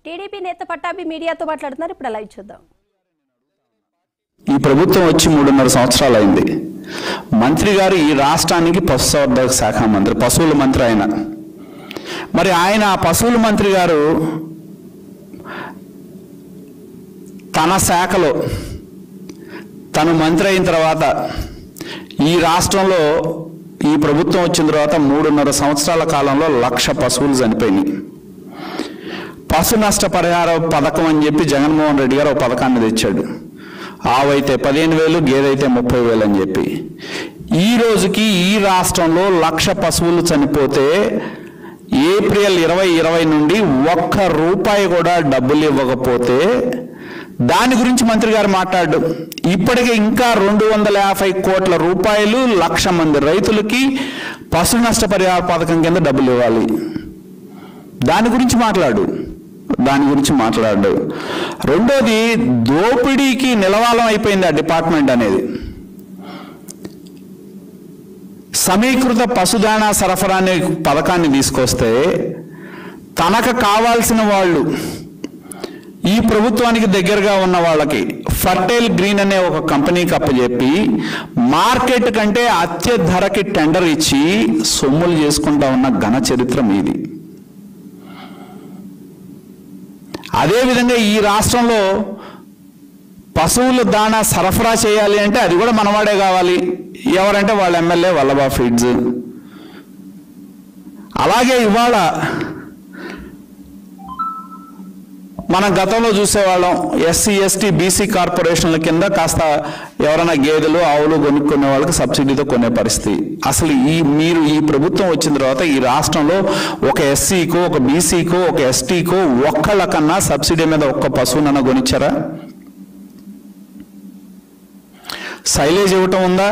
TDP నేత పట్టాభి మీడియాతో మాట్లాడుతున్నారు ఇప్పుడు లైవ్ చూద్దాం ఈ ప్రభుత్వం వచ్చి మూడున్నర సంవత్సరాలు అయింది మంత్రి గారు ఈ రాష్ట్రానికి పశుసంవర్ధక శాఖ మంత్రి పశువుల మంత్రి ఆయన మరి ఆయన ఆ పశువుల మంత్రి గారు తన శాఖలో తను మంత్రి అయిన తర్వాత ఈ రాష్ట్రంలో ఈ ప్రభుత్వం వచ్చిన తర్వాత మూడున్నర సంవత్సరాల కాలంలో లక్ష పశువులు చనిపోయినాయి పశు నష్ట పరిహార పథకం అని చెప్పి జగన్మోహన్ రెడ్డి గారు ఒక పథకాన్ని తెచ్చాడు ఆవైతే పదిహేను వేలు గేదైతే ముప్పై వేలు అని చెప్పి ఈ రోజుకి ఈ రాష్ట్రంలో లక్ష పశువులు చనిపోతే ఏప్రిల్ ఇరవై ఇరవై నుండి ఒక్క రూపాయి కూడా డబ్బులు ఇవ్వకపోతే దాని గురించి మంత్రి గారు మాట్లాడు ఇప్పటికే ఇంకా రెండు వందల యాభై కోట్ల రూపాయలు లక్ష మంది రైతులకి పశు నష్ట పరిహార పథకం కింద డబ్బులు ఇవ్వాలి దాని గురించి మాట్లాడు దాని గురించి మాట్లాడు రెండోది దోపిడీకి నిలవాలం అయిపోయింది ఆ డిపార్ట్మెంట్ అనేది సమీకృత పశుదాణా సరఫరా అనే పథకాన్ని తీసుకొస్తే తనకు కావాల్సిన వాళ్ళు ఈ ప్రభుత్వానికి దగ్గరగా ఉన్న వాళ్ళకి ఫర్టైల్ గ్రీన్ అనే ఒక కంపెనీకి అప్పచెప్పి మార్కెట్ కంటే అత్య ధరకి టెండర్ ఇచ్చి సొమ్ములు చేసుకుంటా ఉన్న ఘన చరిత్ర మీది అదేవిధంగా ఈ రాష్ట్రంలో పశువుల దాణా సరఫరా చేయాలి అంటే అది కూడా మనవాడే కావాలి ఎవరంటే వాళ్ళ ఎమ్మెల్యే వల్లభా ఫీడ్స్ అలాగే ఇవాళ మనం గతంలో చూసేవాళ్ళం ఎస్సీ ఎస్టీ బీసీ కార్పొరేషన్ల కింద కాస్త ఎవరైనా గేదెలు ఆవులు కొనుక్కునే వాళ్ళకి సబ్సిడీతో కొనే పరిస్థితి అసలు ఈ మీరు ఈ ప్రభుత్వం వచ్చిన తర్వాత ఈ రాష్ట్రంలో ఒక ఎస్సీకో ఒక బీసీకో ఒక ఎస్టీకో ఒక్కళ్ళకన్నా సబ్సిడీ మీద ఒక్క పశువునన్నా కొనిచ్చారా సైలేజ్ ఇవ్వటం ఉందా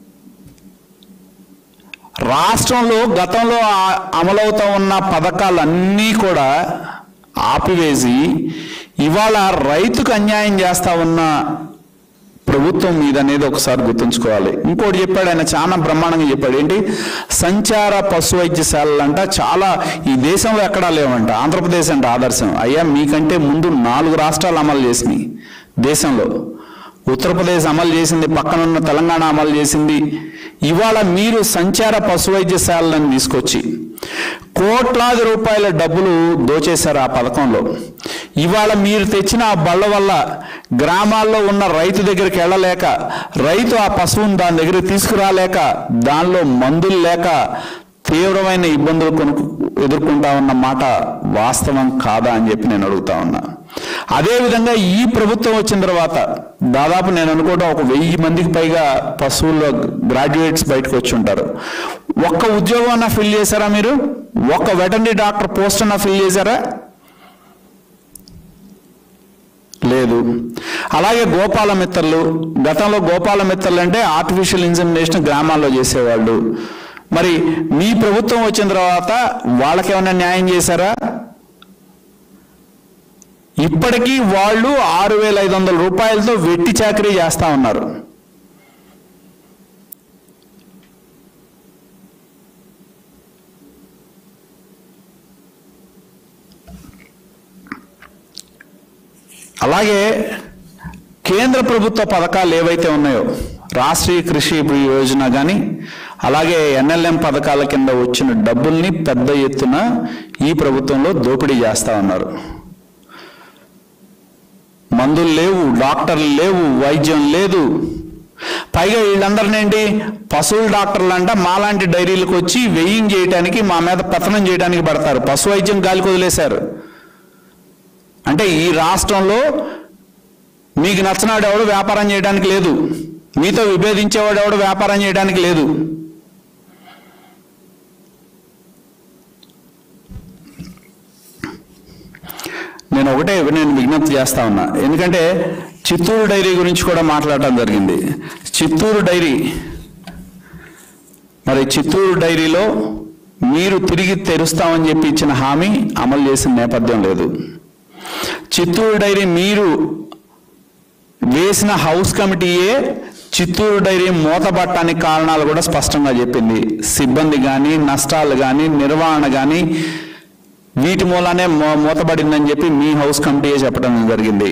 రాష్ట్రంలో గతంలో ఆ- అమలవుతా ఉన్న పథకాలన్నీ కూడా ఆపివేసి ఇవాళ రైతుకు అన్యాయం చేస్తా ఉన్న ప్రభుత్వం మీద అనేది ఒకసారి గుర్తుంచుకోవాలి ఇంకోటి చెప్పాడు ఆయన చాలా బ్రహ్మాండంగా చెప్పాడు ఏంటి సంచార పశు వైద్యశాలలు అంట చాలా ఈ దేశంలో ఎక్కడా లేవంట ఆంధ్రప్రదేశ్ అంటే ఆదర్శం అయ్యా మీకంటే ముందు నాలుగు రాష్ట్రాలు అమలు చేసినాయి దేశంలో ఉత్తరప్రదేశ్ అమలు చేసింది పక్కనున్న తెలంగాణ అమలు చేసింది ఇవాళ మీరు సంచార పశు వైద్యశాలను తీసుకొచ్చి కోట్లాది రూపాయల డబ్బులు దోచేశారు ఆ పథకంలో ఇవాళ మీరు తెచ్చిన ఆ బళ్ళ వల్ల గ్రామాల్లో ఉన్న రైతు దగ్గరికి వెళ్ళలేక రైతు ఆ పశువుని దాని దగ్గరికి తీసుకురాలేక దానిలో మందులు లేక తీవ్రమైన ఇబ్బందులు కొనుక్కు ఎదుర్కొంటా ఉన్న మాట వాస్తవం కాదా అని చెప్పి నేను అడుగుతా ఉన్నా అదేవిధంగా ఈ ప్రభుత్వం వచ్చిన తర్వాత దాదాపు నేను అనుకోవడం ఒక వెయ్యి మందికి పైగా పశువుల్లో గ్రాడ్యుయేట్స్ బయటకు వచ్చి ఉంటారు ఒక్క ఉద్యోగం అన్నా ఫిల్ చేశారా మీరు ఒక్క వెటర్నరీ డాక్టర్ పోస్ట్ అన్నా ఫిల్ చేశారా లేదు అలాగే గోపాల మిత్రలు గతంలో గోపాల మిత్రలు అంటే ఆర్టిఫిషియల్ ఇన్సెమినేషన్ గ్రామాల్లో చేసేవాళ్ళు మరి మీ ప్రభుత్వం వచ్చిన తర్వాత వాళ్ళకేమైనా న్యాయం చేశారా ఇప్పటికీ వాళ్ళు ఆరు వేల ఐదు వందల రూపాయలతో వెట్టి చాకరీ చేస్తా ఉన్నారు అలాగే కేంద్ర ప్రభుత్వ పథకాలు ఏవైతే ఉన్నాయో రాష్ట్రీయ కృషి యోజన కానీ అలాగే ఎన్ఎల్ఎం పథకాల కింద వచ్చిన డబ్బుల్ని పెద్ద ఎత్తున ఈ ప్రభుత్వంలో దోపిడీ చేస్తా ఉన్నారు మందులు లేవు డాక్టర్లు లేవు వైద్యం లేదు పైగా వీళ్ళందరినేంటి పశువుల డాక్టర్లు అంట మాలాంటి డైరీలకు వచ్చి వెయ్యింగ్ చేయడానికి మా మీద పతనం చేయడానికి పడతారు పశు వైద్యం గాలికి వదిలేశారు అంటే ఈ రాష్ట్రంలో మీకు నచ్చినాడు ఎవడు వ్యాపారం చేయడానికి లేదు మీతో విభేదించేవాడు ఎవడు వ్యాపారం చేయడానికి లేదు నేను ఒకటే నేను విజ్ఞప్తి చేస్తా ఉన్నా ఎందుకంటే చిత్తూరు డైరీ గురించి కూడా మాట్లాడటం జరిగింది చిత్తూరు డైరీ మరి చిత్తూరు డైరీలో మీరు తిరిగి తెరుస్తామని చెప్పి ఇచ్చిన హామీ అమలు చేసిన నేపథ్యం లేదు చిత్తూరు డైరీ మీరు వేసిన హౌస్ కమిటీయే చిత్తూరు డైరీ మూతపట్టడానికి కారణాలు కూడా స్పష్టంగా చెప్పింది సిబ్బంది కానీ నష్టాలు కానీ నిర్వహణ కానీ వీటి మూలానే మూ మూతబడిందని చెప్పి మీ హౌస్ కమిటీయే చెప్పడం జరిగింది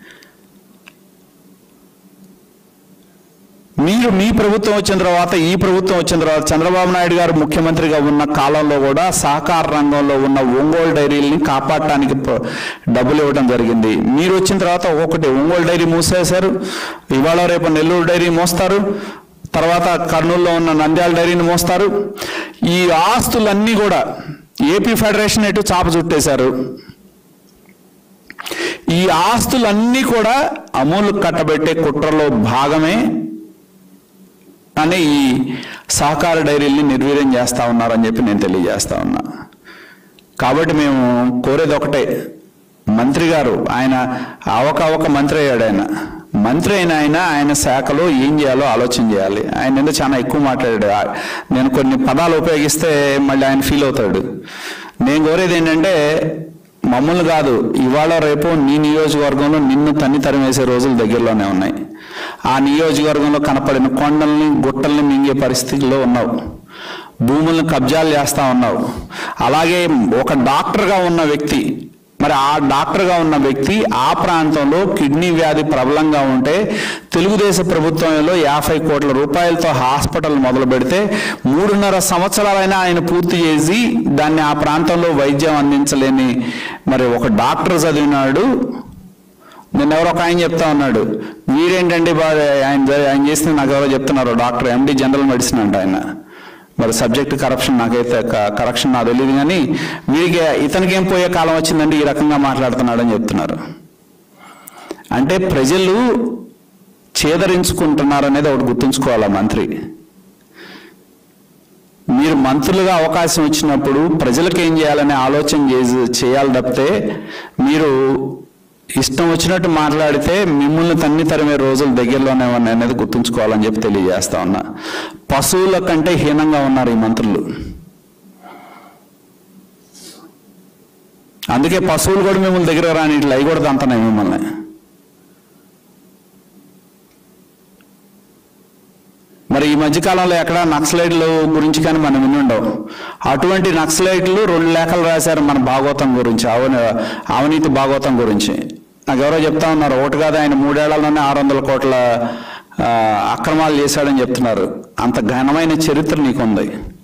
మీరు మీ ప్రభుత్వం వచ్చిన తర్వాత ఈ ప్రభుత్వం వచ్చిన తర్వాత చంద్రబాబు నాయుడు గారు ముఖ్యమంత్రిగా ఉన్న కాలంలో కూడా సహకార రంగంలో ఉన్న ఒంగోలు డైరీల్ని కాపాడటానికి ప- డబ్బులు ఇవ్వడం జరిగింది మీరు వచ్చిన తర్వాత ఒక్కొక్కటి ఒంగోలు డైరీ మూసేశారు ఇవాళ రేపు నెల్లూరు డైరీ మోస్తారు తర్వాత కర్నూలులో ఉన్న నంద్యాల డైరీని మోస్తారు ఈ ఆస్తులన్నీ కూడా ఏపీ ఫెడరేషన్ ఎటు చాప చుట్టేశారు ఈ ఆస్తులన్నీ కూడా అమూల్ కట్టబెట్టే కుట్రలో భాగమే అని ఈ సహకార డైరీల్ని నిర్వీర్యం చేస్తా ఉన్నారని చెప్పి నేను తెలియజేస్తా ఉన్నా కాబట్టి మేము కోరేది ఒకటే మంత్రి గారు ఆయన అవకవక మంత్రి అయ్యాడు ఆయన మంత్రి అయిన ఆయన ఆయన శాఖలో ఏం చేయాలో ఆలోచన చేయాలి ఆయన ఏదో చాలా ఎక్కువ మాట్లాడాడు ఆ- నేను కొన్ని పదాలు ఉపయోగిస్తే మళ్ళీ ఆయన ఫీల్ అవుతాడు నేను కోరేది ఏంటంటే మమ్మల్ని కాదు ఇవాళ రేపు నీ నియోజకవర్గంలో నిన్ను తన్ని తరిమేసే రోజులు దగ్గరలోనే ఉన్నాయి ఆ నియోజకవర్గంలో కనపడిన కొండల్ని గుట్టల్ని మింగే పరిస్థితిలో ఉన్నావు భూములను కబ్జాలు చేస్తా ఉన్నావు అలాగే ఒక డాక్టర్గా ఉన్న వ్యక్తి మరి ఆ డాక్టర్గా ఉన్న వ్యక్తి ఆ ప్రాంతంలో కిడ్నీ వ్యాధి ప్రబలంగా ఉంటే తెలుగుదేశం ప్రభుత్వంలో యాభై కోట్ల రూపాయలతో హాస్పిటల్ మొదలు పెడితే మూడున్నర సంవత్సరాలైనా ఆయన పూర్తి చేసి దాన్ని ఆ ప్రాంతంలో వైద్యం అందించలేని మరి ఒక డాక్టర్ చదివినాడు నిన్న ఎవరో ఒక ఆయన చెప్తా ఉన్నాడు వీరేంటండి బా ఆయన జ- ఆయన చేసిన నాకు ఎవరో చెప్తున్నారు డాక్టర్ ఎండి జనరల్ మెడిసిన్ అంట ఆయన మరి సబ్జెక్ట్ కరప్షన్ నాకైతే కరెక్షన్ నాకు తెలియదు కానీ వీరికి ఇతనికి ఏం పోయే కాలం వచ్చిందండి ఈ రకంగా మాట్లాడుతున్నాడని చెప్తున్నారు అంటే ప్రజలు చేదరించుకుంటున్నారు అనేది ఒకటి గుర్తుంచుకోవాలా మంత్రి మీరు మంత్రులుగా అవకాశం ఇచ్చినప్పుడు ప్రజలకు ఏం చేయాలనే ఆలోచన చేసి చేయాలి తప్పితే మీరు ఇష్టం వచ్చినట్టు మాట్లాడితే మిమ్మల్ని తన్ని తరిమే రోజులు దగ్గరలోనే ఉన్నాయి అనేది గుర్తుంచుకోవాలని చెప్పి తెలియజేస్తా ఉన్నా పశువుల కంటే హీనంగా ఉన్నారు ఈ మంత్రులు అందుకే పశువులు కూడా మిమ్మల్ని దగ్గర రాని ఇట్లా అవి కూడా తంతున్నాయి మిమ్మల్ని మరి ఈ మధ్యకాలంలో ఎక్కడ నక్సలైట్లు గురించి కానీ మనం విని ఉండవు అటువంటి నక్సలైట్లు రెండు లేఖలు రాశారు మన భాగవతం గురించి అవని అవినీతి భాగవతం గురించి నాకు ఎవరో చెప్తా ఉన్నారు ఒకటి కాదు ఆయన మూడేళ్లలోనే ఆరు వందల కోట్ల ఆ, అక్రమాలు చేశాడని చెప్తున్నారు అంత ఘనమైన చరిత్ర నీకుంది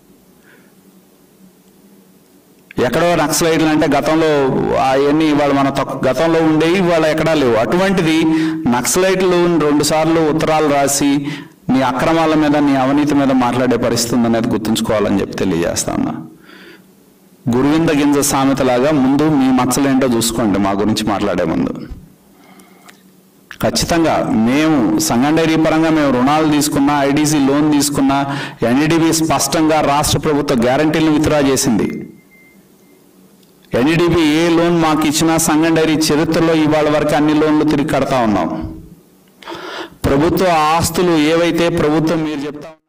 ఎక్కడో నక్సలైట్లు అంటే గతంలో అవన్నీ ఇవాళ మన తక్కు- గతంలో ఉండేవి ఇవాళ ఎక్కడా లేవు అటువంటిది నక్సలైట్లు రెండు సార్లు ఉత్తరాలు రాసి నీ అక్రమాల మీద నీ అవినీతి మీద మాట్లాడే పరిస్థితి ఉందనేది గుర్తుంచుకోవాలని చెప్పి తెలియజేస్తా ఉన్నా గురువింద గింజ సామెతలాగా ముందు మీ మచ్చలేంటో చూసుకోండి మా గురించి మాట్లాడే ముందు ఖచ్చితంగా మేము సంఘం డైరీ పరంగా మేము రుణాలు తీసుకున్నా ఐడీసీ లోన్ తీసుకున్నా ఎన్ఈడిబి స్పష్టంగా రాష్ట్ర ప్రభుత్వ గ్యారంటీలను విత్డ్రా చేసింది ఎన్ఈడిబి ఏ లోన్ మాకు ఇచ్చినా సంఘం డైరీ చరిత్రలో ఇవాళ వరకు అన్ని లోన్లు తిరిగి కడతా ఉన్నాం ప్రభుత్వ ఆస్తులు ఏవైతే ప్రభుత్వం మీరు చెప్తా